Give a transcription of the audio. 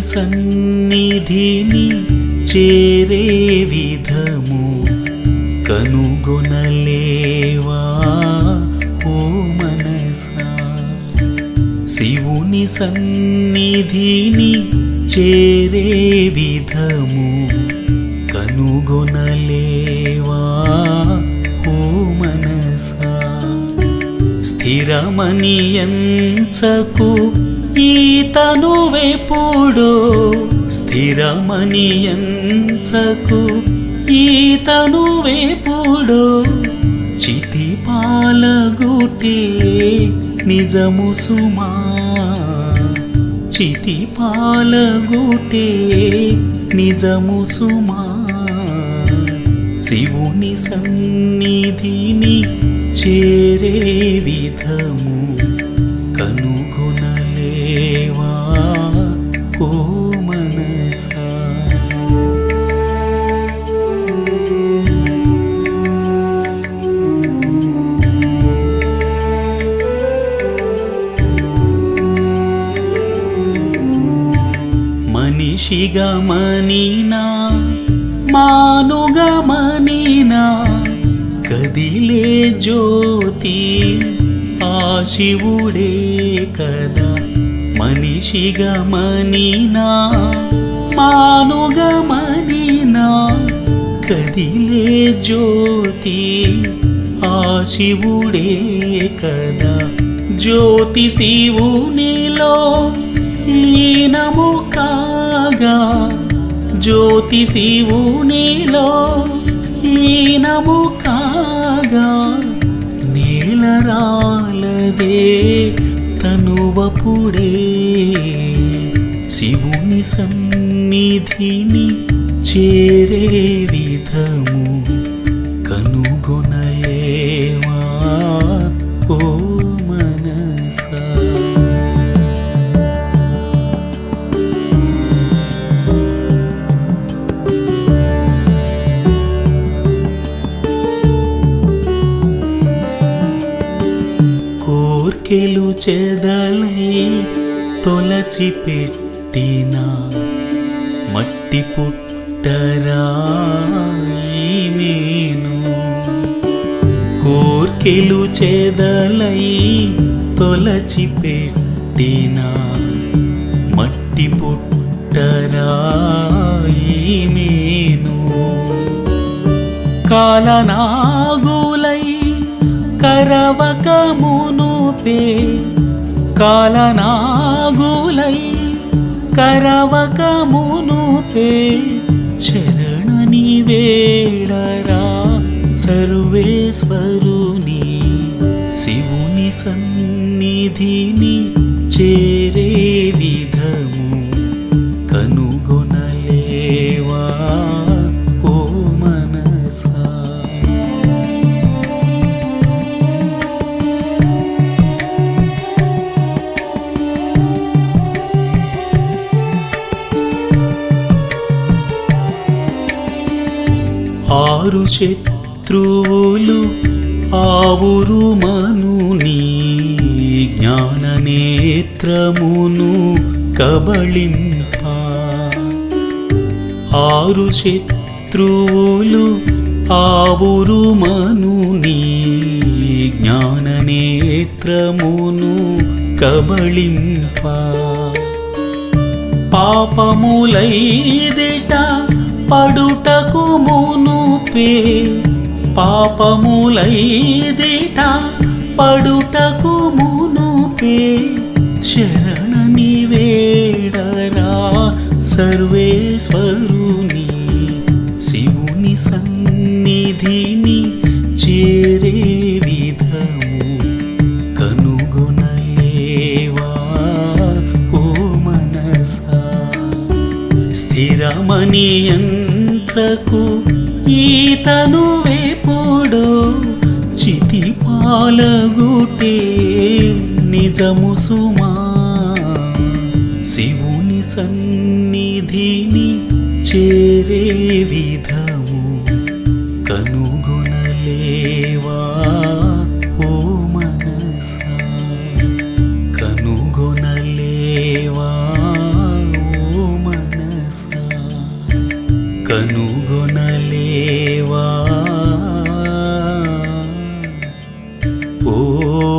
సన్నిధిని చేరే విధము కనుగొనలేవా ఓ మనసా శివుని సన్నిధిని చేరే విధము కనుగొనలేవా ఓ మనసా స్థిరమని ఎంచకు ఈతను వెప్పుడో స్థిరమని ఎంచకు ఈతను వెప్పుడో చితి పాలగుటే నిజము సుమా చితి పాలగుటే నిజము సుమా శివుని సన్నిధిని చేరే విధము కనుగొనలేవా ఓ మనసా మనిషిగా మనినా మానుగా మనినా కదిలే జ్యోతి ఆ శివుడే కదా మనిషిగా మనినా మానుగా మనినా కదిలే జ్యోతి ఆ శివుడే కదా జ్యోతి శివునిలో లీనము కాగా జ్యోతి శివునిలో లీనము కాగా నీలరాలదే తనువపుడే శివుని సన్నిధిని చేరే విధము కనుగొనలేవా ఓ మనసా కోర్కెలు చెదలై తొలచి పెట్టిన మట్టి పుట్టరాయిమేను కోర్కెలు చెదలై తొలచి పెట్టిన మట్టి పుట్టరాయిమేను కాలనాగులై కరవక మునుపే కాలనాగులై కరవక మునుపే శరణని వేడరా సర్వేశ్వరుని శివుని సన్నిధిని చేరే విధము కనుగొనలేవా ఓ మనసా ఆరు శత్రువులు ఆవురు మనుని జ్ఞాన నేత్రమును కబళింప ఆరు శత్రువులు ఆవురు మనుని జ్ఞాన నేత్రమును కబళింప పాపములైదిట పడుటకు మునుపే పాపములైదిట పడుటకు మునుపే శరణని వేడరా సర్వేశ్వరుని శివుని సన్నిధిని చేరే విధము కనుగొనలేవా ఓ మనసా స్థిరమని ఎంచకు ఈతను వేపుడు చితి పాలగుటే నిజము సుమా శివుని సన్నిధిని చేరే విధము కనుగొనలేవా ఓ మనసా కనుగొనలేవా ఓ కనుగొనలేవా ఓ